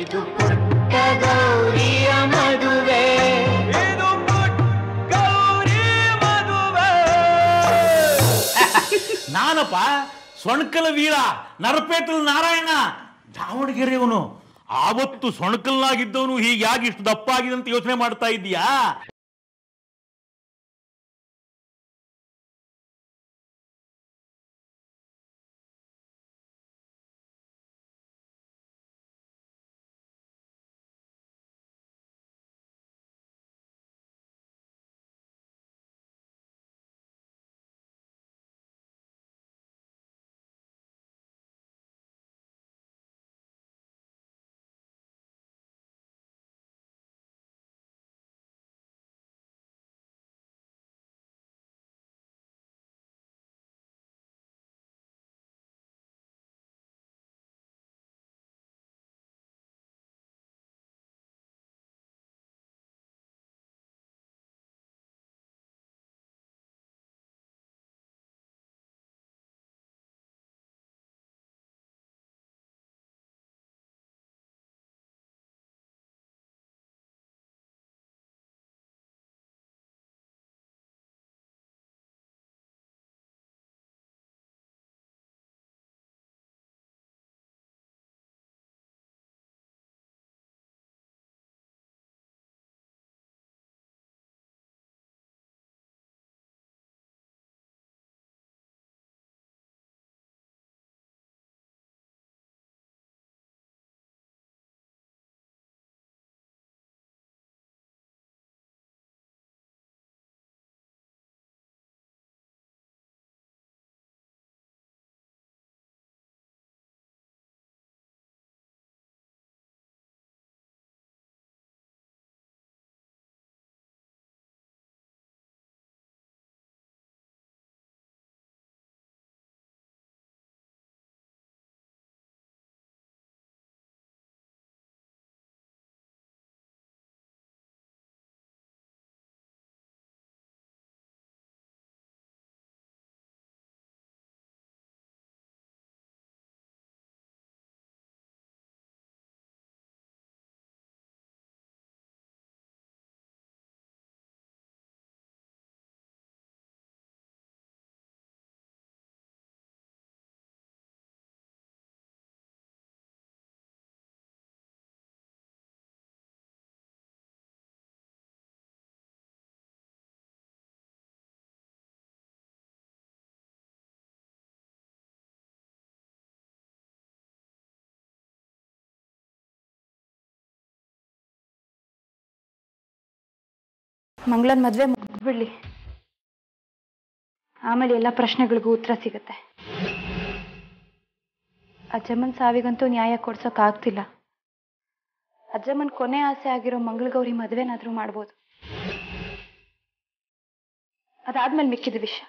ಇದು ಪುಟ್ಟ ಗೌರಿಯ ಮದುವೆ ಇದು ಗೌರಿ ಮದುವೆ ನಾನಪ್ಪ ಸೊಣಕಲ ವೀರ ನರಪೇತಲ್ ನಾರಾಯಣ ದಾವಣಗೆರೆಯವನು ಆವತ್ತು ಸೊಣಕಲ್ನಾಗಿದ್ದವನು ಹೀಗೆ ಯಾಕೆ ಇಷ್ಟು ದಪ್ಪ ಆಗಿದೆ ಅಂತ ಯೋಚನೆ ಮಾಡ್ತಾ ಇದ್ದೀಯಾ ಮಂಗಳನ್ ಮದುವೆ ಮುಗಿದ್ಬಿಡ್ಲಿ ಆಮೇಲೆ ಎಲ್ಲ ಪ್ರಶ್ನೆಗಳಿಗೂ ಉತ್ತರ ಸಿಗುತ್ತೆ ಅಜ್ಜಮ್ಮನ ಸಾವಿಗಂತೂ ನ್ಯಾಯ ಕೊಡ್ಸೋಕ್ ಆಗ್ತಿಲ್ಲ ಅಜ್ಜಮ್ಮನ ಕೊನೆ ಆಸೆ ಆಗಿರೋ ಮಂಗಳಗೌರಿ ಮದುವೆನಾದ್ರೂ ಮಾಡ್ಬೋದು ಅದಾದ್ಮೇಲೆ ಮಿಕ್ಕಿದ ವಿಷಯ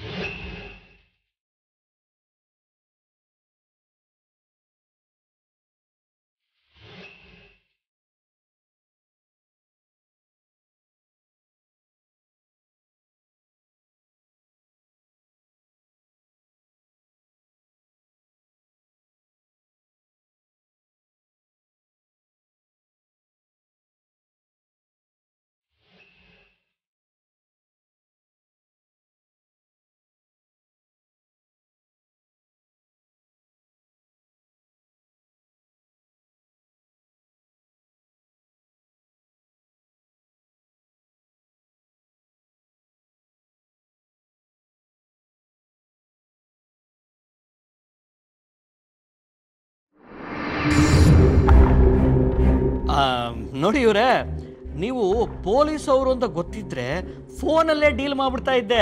ಆ, ನೋಡಿ ಇವ್ರೆ ನೀವು ಪೊಲೀಸ್ ಅವರು ಅಂತ ಗೊತ್ತಿದ್ರೆ ಫೋನಲ್ಲೇ ಡೀಲ್ ಮಾಡ್ಬಿಡ್ತಾ ಇದ್ದೆ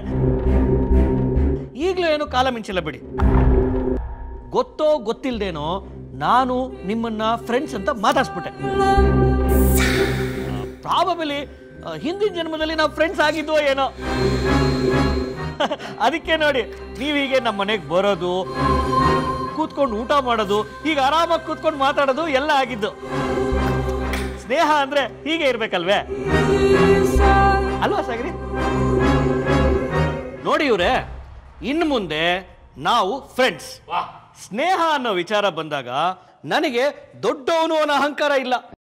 ಈಗಲೂ ಏನು ಕಾಲ ಮಿಂಚಿಲ್ಲ ಬಿಡಿ ಗೊತ್ತೋ ಗೊತ್ತಿಲ್ದೇನೋ ನಾನು ನಿಮ್ಮನ್ನ ಫ್ರೆಂಡ್ಸ್ ಅಂತ ಮಾತಾಡ್ಸ್ಬಿಟ್ಟೆ ಪ್ರಾಬಬಲಿ ಹಿಂದಿನ ಜನ್ಮದಲ್ಲಿ ನಾವು ಫ್ರೆಂಡ್ಸ್ ಆಗಿದ್ವೋ ಏನೋ ಅದಕ್ಕೆ ನೋಡಿ ನೀವೀಗೆ ನಮ್ಮ ಮನೆಗೆ ಬರೋದು ಕೂತ್ಕೊಂಡು ಊಟ ಮಾಡೋದು ಈಗ ಆರಾಮಾಗಿ ಕೂತ್ಕೊಂಡು ಮಾತಾಡೋದು ಎಲ್ಲ ಆಗಿದ್ದು ಸ್ನೇಹ ಅಂದ್ರೆ ಹೀಗೆ ಇರ್ಬೇಕಲ್ವೇ ಅಲ್ವಾ ಸಾಗರಿ ನೋಡಿ ಇವ್ರೆ ಇನ್ನು ಮುಂದೆ ನಾವು ಫ್ರೆಂಡ್ಸ್ ಸ್ನೇಹ ಅನ್ನೋ ವಿಚಾರ ಬಂದಾಗ ನನಗೆ ದೊಡ್ಡವನು ಅನ್ನೋ ಅಹಂಕಾರ ಇಲ್ಲ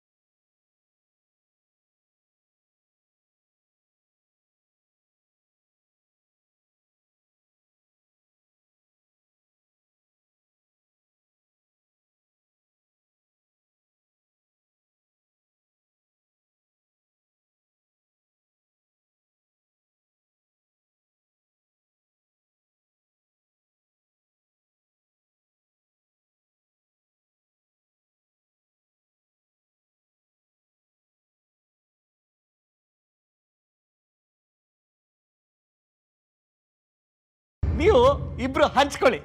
ನೀವು ಇಬ್ರು ಹಂಚ್ಕೊಳ್ಳಿ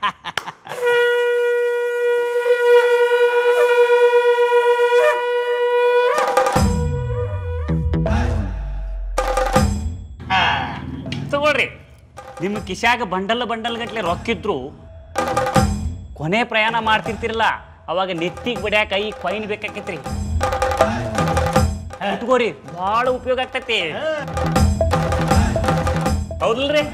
ತಗೊಳ್ರಿ ನಿಮ್ಮ ಕಿಶಾಗ ಬಂಡಲ್ ಬಂಡಲ್ ಗಟ್ಲೆ ರೊಕ್ಕಿದ್ರು ಕೊನೆ ಪ್ರಯಾಣ ಮಾಡ್ತಿರ್ತಿರಲ್ಲ ಅವಾಗ ನೆತ್ತಿಗೆ ಬಡಿಯಾಕ ಈ ಕಾಯಿನ್ ಬೇಕಾಕೈತ್ರಿ ಇಟ್ಕೋರಿ ಭಾಳ ಉಪಯೋಗ ಆಗ್ತೈತಿ ಹೌದಲ್ರಿ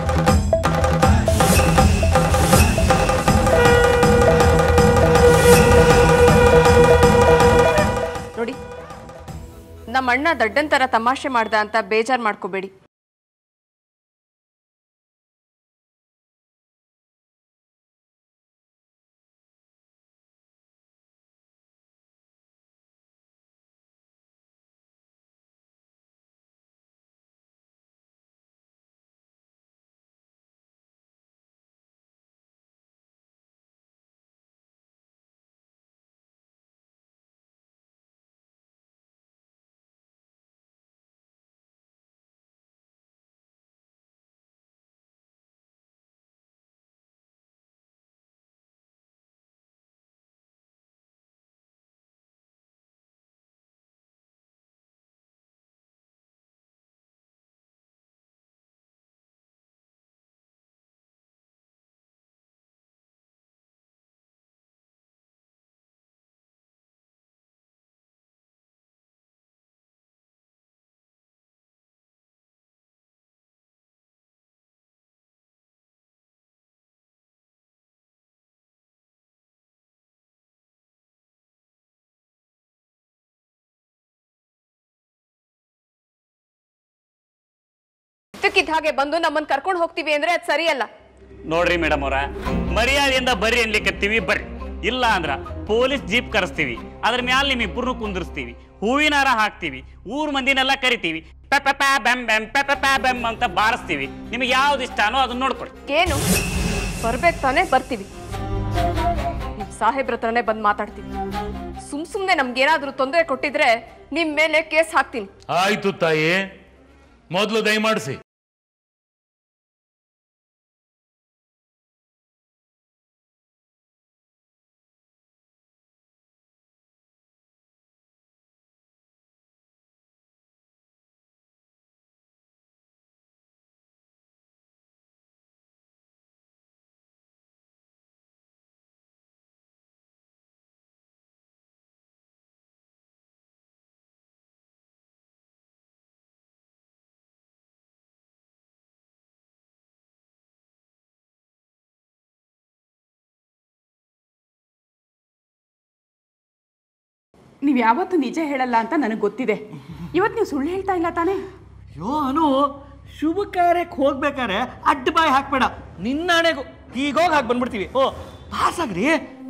ನೋಡಿ ನಮ್ಮ ಅಣ್ಣ ದಡ್ಡನ್ ಥರ ತಮಾಷೆ ಮಾಡ್ದ ಅಂತ ಬೇಜಾರು ಮಾಡ್ಕೋಬೇಡಿ ಇದ್ದಕ್ಕಿದ್ದ ಹಾಗೆ ಬಂದು ನಮ್ಮನ್ನ ಕರ್ಕೊಂಡು ಹೋಗ್ತೀವಿ ಅಂದ್ರೆ ಅದು ಸರಿಯಲ್ಲ ನೋಡ್ರಿ ಮೇಡಮ್ ಅವರ ಮರ್ಯಾದೆಯಿಂದ ಬರ್ರಿ ಅನ್ಲಿಕ್ಕತ್ತೀವಿ ಬರ್ರಿ ಇಲ್ಲ ಅಂದ್ರ ಪೊಲೀಸ್ ಜೀಪ್ ಕರೆಸ್ತೀವಿ ಅದ್ರ ಮ್ಯಾಲ ನಿಮ್ ಇಬ್ಬರನ್ನು ಕುಂದಿರ್ಸ್ತೀವಿ ಹೂವಿನ ಹಾರ ಹಾಕ್ತೀವಿ ಊರ್ ಮಂದಿನೆಲ್ಲ ಕರಿತೀವಿ ಪೆಪ ಪ್ಯಾ ಬೆಮ್ ಬೆಮ್ ಪೆಪ ಪ್ಯಾ ಬೆಮ್ ಅಂತ ಬಾರಿಸ್ತೀವಿ ನಿಮಗೆ ಯಾವ್ದು ಇಷ್ಟನೋ ಅದನ್ನ ನೋಡ್ಕೊಡಿ ಏನು ಬರ್ಬೇಕು ತಾನೇ ಬರ್ತೀವಿ ನಿಮ್ ಸಾಹೇಬ್ರ ಹತ್ರನೇ ಬಂದು ಮಾತಾಡ್ತೀವಿ ಸುಮ್ ಸುಮ್ನೆ ನಮ್ಗೇನಾದ್ರೂ ತೊಂದರೆ ಕೊಟ್ಟಿದ್ರೆ ನಿಮ್ ಮೇಲೆ ಕೇಸ್ ಹಾಕ್ತೀನಿ ಆಯ್ತು ತಾಯಿ ಮೊದಲು ದಯಮಾಡಿಸಿ ನೀವು ಯಾವತ್ತೂ ನಿಜ ಹೇಳಲ್ಲ ಅಂತ ನನಗೆ ಗೊತ್ತಿದೆ ಇವತ್ತು ನೀವು ಸುಳ್ಳು ಹೇಳ್ತಾ ಇಲ್ಲ ತಾನೇ ಯೋ ಅನು ಶುಭ ಕಾರ್ಯಕ್ಕೆ ಹೋಗ್ಬೇಕಾರೆ ಅಡ್ಡ ಬಾಯಿ ಹಾಕ್ಬೇಡ ನಿನ್ನಾಣೆಗೂ ಹೀಗೋಗಿ ಹಾಕಿ ಬಂದ್ಬಿಡ್ತೀವಿ ಓ ಪಾಸ್ ಆಗ್ರಿ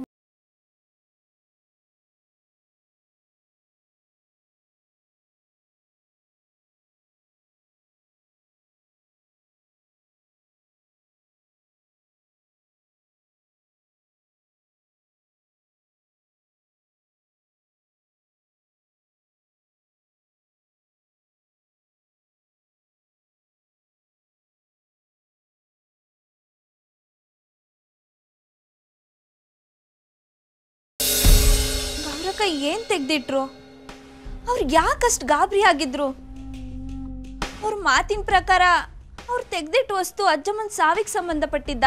ಗೌರಕ್ಕ ಏನ್ ತೆಗ್ದಿಟ್ರು ಅವ್ರು ಯಾಕಷ್ಟು ಗಾಬರಿ ಆಗಿದ್ರು ಅವ್ರ ಮಾತಿನ ಪ್ರಕಾರ ಅವ್ರು ತೆಗ್ದಿಟ್ಟು ವಸ್ತು ಅಜ್ಜಮ್ಮನ ಸಾವಿಗೆ ಸಂಬಂಧಪಟ್ಟಿದ್ದ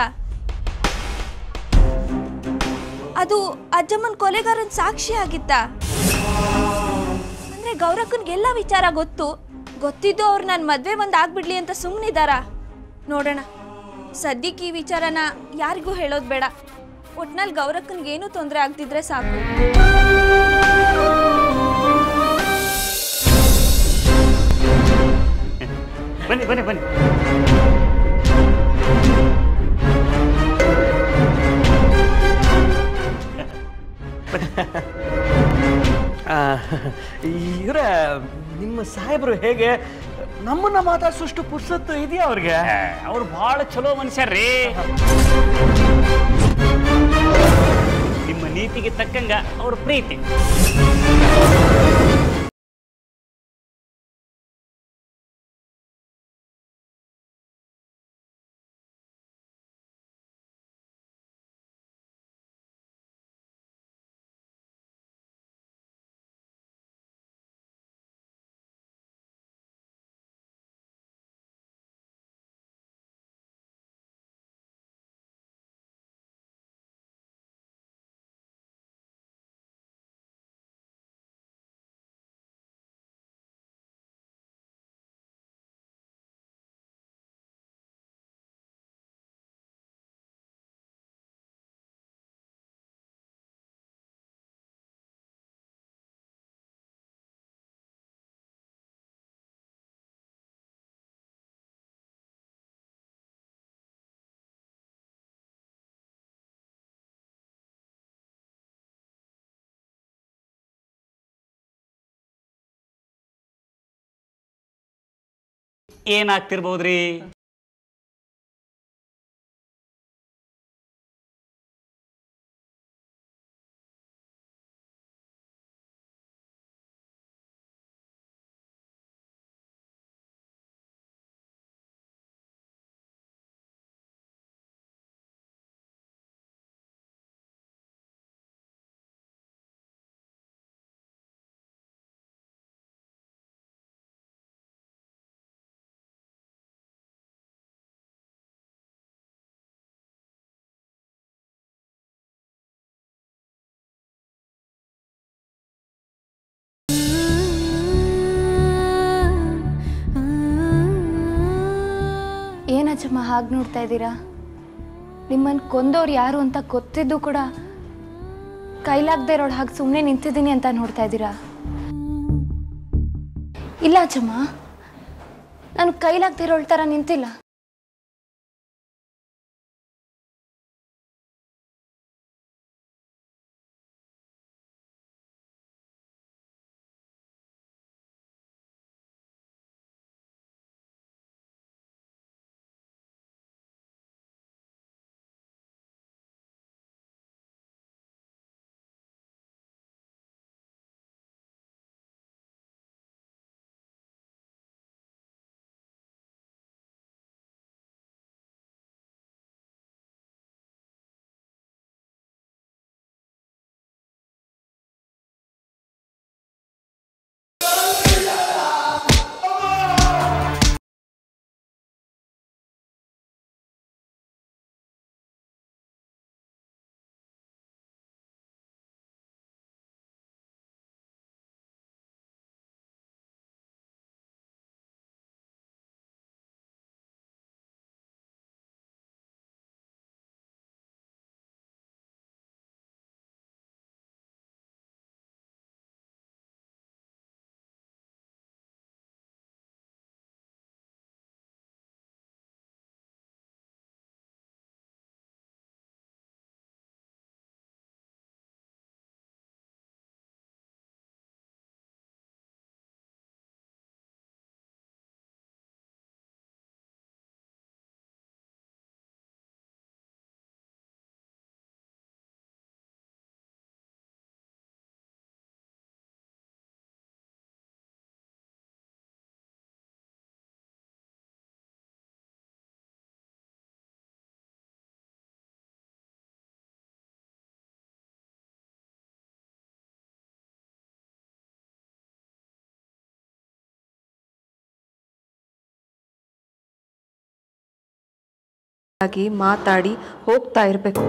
ಅದು ಅಜ್ಜಮ್ಮನ ಕೊಲೆಗಾರನ್ ಸಾಕ್ಷಿ ಆಗಿತ್ತ ಅಂದ್ರೆ ಗೌರಕ್ಕನ್ಗೆಲ್ಲ ವಿಚಾರ ಗೊತ್ತು ಗೊತ್ತಿದ್ದು ಅವ್ರು ನನ್ನ ಮದ್ವೆ ಒಂದ್ ಆಗ್ಬಿಡ್ಲಿ ಅಂತ ಸುಮ್ಮನಿದಾರ ನೋಡೋಣ ಸದ್ಯಕ್ಕೆ ಈ ವಿಚಾರನ ಯಾರಿಗೂ ಹೇಳೋದು ಬೇಡ ಒಟ್ನಲ್ಲಿ ಗೌರಕ್ಕನ್ಗೆ ಏನೂ ತೊಂದರೆ ಆಗ್ತಿದ್ರೆ ಸಾಕು ಬನ್ನಿ ಬನ್ನಿ ಬನ್ನಿ ಇವರೇ ನಿಮ್ಮ ಸಾಹೇಬರು ಹೇಗೆ ನಮ್ಮನ್ನ ಮಾತಾಡ್ಸೋಷ್ಟು ಪುರ್ಸತ್ತು ಇದೆಯಾ ಅವ್ರಿಗೆ ಅವ್ರು ಬಹಳ ಚಲೋ ಮನುಷ್ಯರ್ರಿ ನಿಮ್ಮ ನೀತಿಗೆ ತಕ್ಕಂಗ ಅವ್ರ ಪ್ರೀತಿ ಏನಾಗ್ತಿರ್ಬೋದ್ರಿ ಏನಜ್ಜಮ್ಮ ಹಾಗೆ ನೋಡ್ತಾ ಇದ್ದೀರಾ ನಿಮ್ಮನ್ನು ಕೊಂದವ್ರು ಯಾರು ಅಂತ ಗೊತ್ತಿದ್ದು ಕೂಡ ಕೈಲಾಗದೆ ಇರೋಳು ಹಾಗೆ ಸುಮ್ಮನೆ ನಿಂತಿದ್ದೀನಿ ಅಂತ ನೋಡ್ತಾ ಇದ್ದೀರಾ ಇಲ್ಲ ಅಜ್ಜಮ್ಮ ನಾನು ಕೈಲಾಗದೆ ಇರೋಳ ಥರ ನಿಂತಿಲ್ಲ ಆಗಿ ಮಾತಾಡಿ ಹೋಗ್ತಾ ಇರಬೇಕು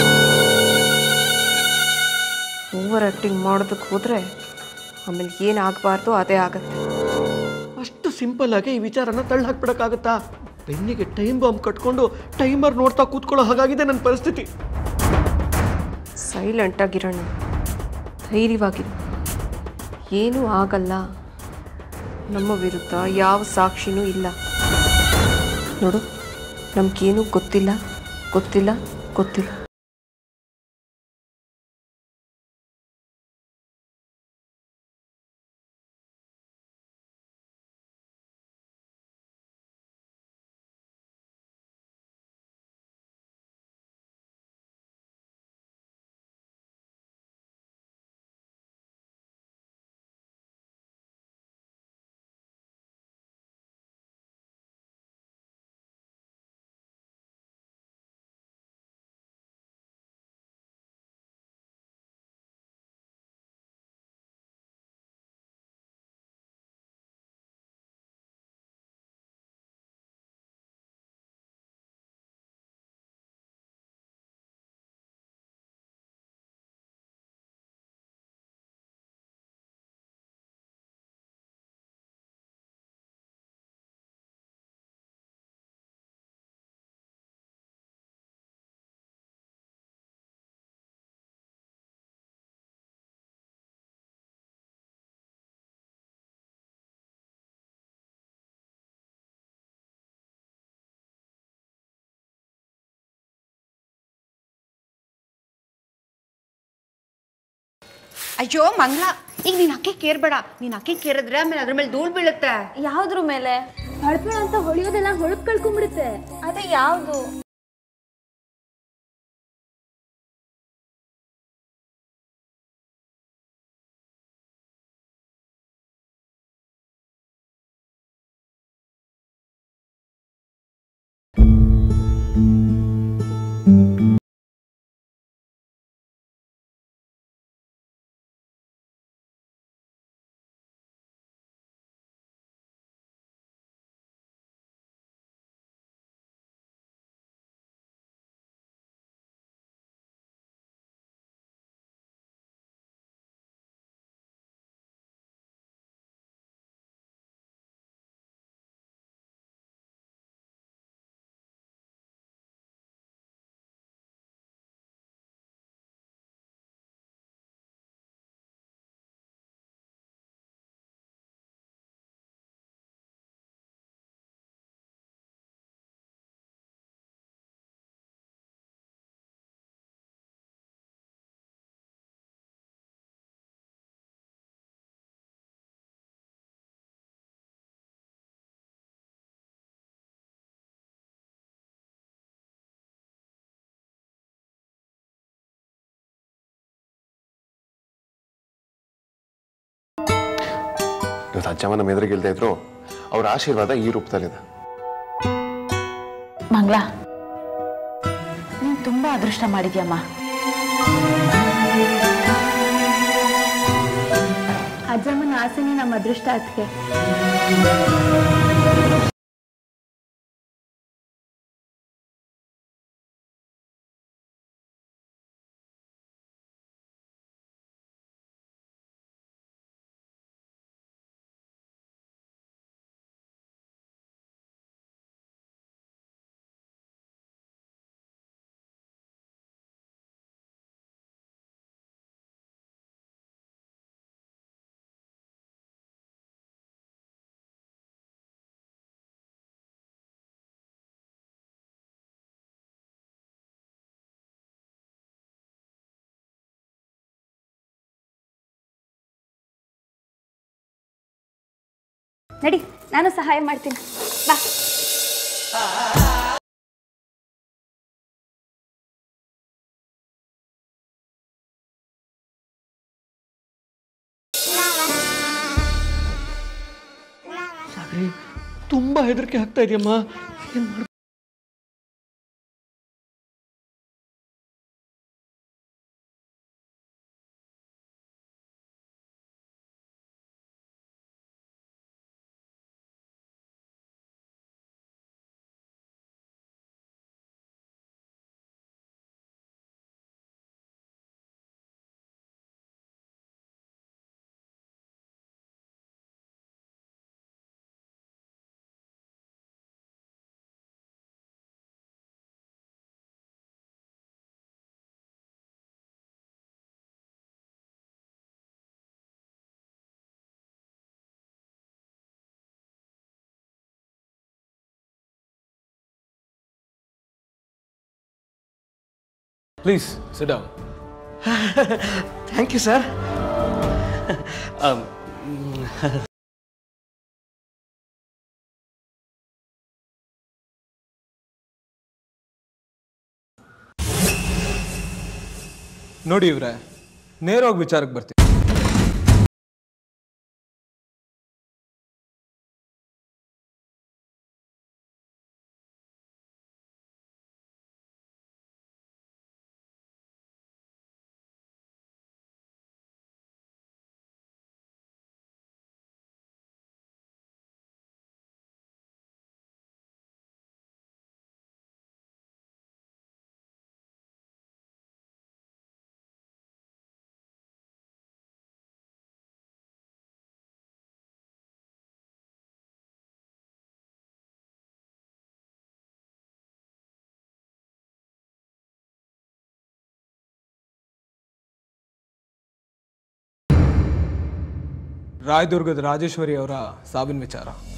ಓವರ್ ಆಕ್ಟಿಂಗ್ ಮಾಡೋದಕ್ಕೆ ಹೋದ್ರೆ ಆಮೇಲೆ ಏನಾಗಬಾರ್ದು ಅದೇ ಆಗತ್ತೆ ಅಷ್ಟು ಸಿಂಪಲ್ ಆಗಿ ಈ ವಿಚಾರನ ತಳ್ಳಿ ಹಾಕ್ಬಿಡಕ್ಕಾಗತ್ತಾ ಬೆನ್ನಿಗೆ ಟೈಮ್ ಬಾಂಬ್ ಕಟ್ಕೊಂಡು ಟೈಮರ್ ನೋಡ್ತಾ ಕೂತ್ಕೊಳ್ಳೋ ಹಾಗಾಗಿದೆ ನನ್ನ ಪರಿಸ್ಥಿತಿ ಸೈಲೆಂಟಾಗಿರೋಣ ಧೈರ್ಯವಾಗಿರು ಏನೂ ಆಗಲ್ಲ ನಮ್ಮ ವಿರುದ್ಧ ಯಾವ ಸಾಕ್ಷಿನೂ ಇಲ್ಲ ನೋಡು ನಮ್ಗೇನೂ ಗೊತ್ತಿಲ್ಲ ಗೊತ್ತಿಲ್ಲ ಗೊತ್ತಿಲ್ಲ ಅಯ್ಯೋ ಮಂಗಳ ಈಗ ನೀನ್ ಅಕ್ಕಿ ಕೇರ್ಬೇಡ ನೀನ್ ಅಕ್ಕಿ ಕೇರಿದ್ರೆ ಆಮೇಲೆ ಅದ್ರ ಮೇಲೆ ಧೂಳ್ ಬೀಳುತ್ತೆ ಯಾವ್ದ್ರ ಮೇಲೆ ಹೊಳಪಳ ಅಂತ ಹೊಳಿಯೋದೆಲ್ಲ ಹೊಳಪ್ ಕಳ್ಕೊಂಡ್ಬಿಡುತ್ತೆ ಅದೇ ಯಾವುದು ಇವತ್ತು ಅಜ್ಜಮ್ಮ ನಮ್ಮ ಎದುರಿಗೆ ಇಲ್ದೇ ಇದ್ರು ಅವ್ರ ಆಶೀರ್ವಾದ ಈ ರೂಪದಲ್ಲಿದೆ ಮಂಗಳ ನೀನು ತುಂಬಾ ಅದೃಷ್ಟ ಮಾಡಿದ್ಯಮ್ಮ ಅಜ್ಜಮ್ಮನ ಆಸೆನೇ ನಮ್ಮ ಅದೃಷ್ಟ ಅದಕ್ಕೆ ನಡಿ ನಾನು ಸಹಾಯ ಮಾಡ್ತೀನಿ ಬಾ ಸಾಗರಿ ತುಂಬಾ ಹೆದರಿಕೆ ಆಗ್ತಾ ಇದೆಯಮ್ಮ ಏನ್ ಮಾಡ್ please sit down thank you sir ನೋಡಿ ಇವ್ರೆ ನೇರವಾಗಿ ವಿಚಾರಕ್ಕೆ ಬರ್ತೀನಿ ರಾಯದುರ್ಗದ ರಾಜೇಶ್ವರಿ ಅವರ ಸಾವಿನ ವಿಚಾರ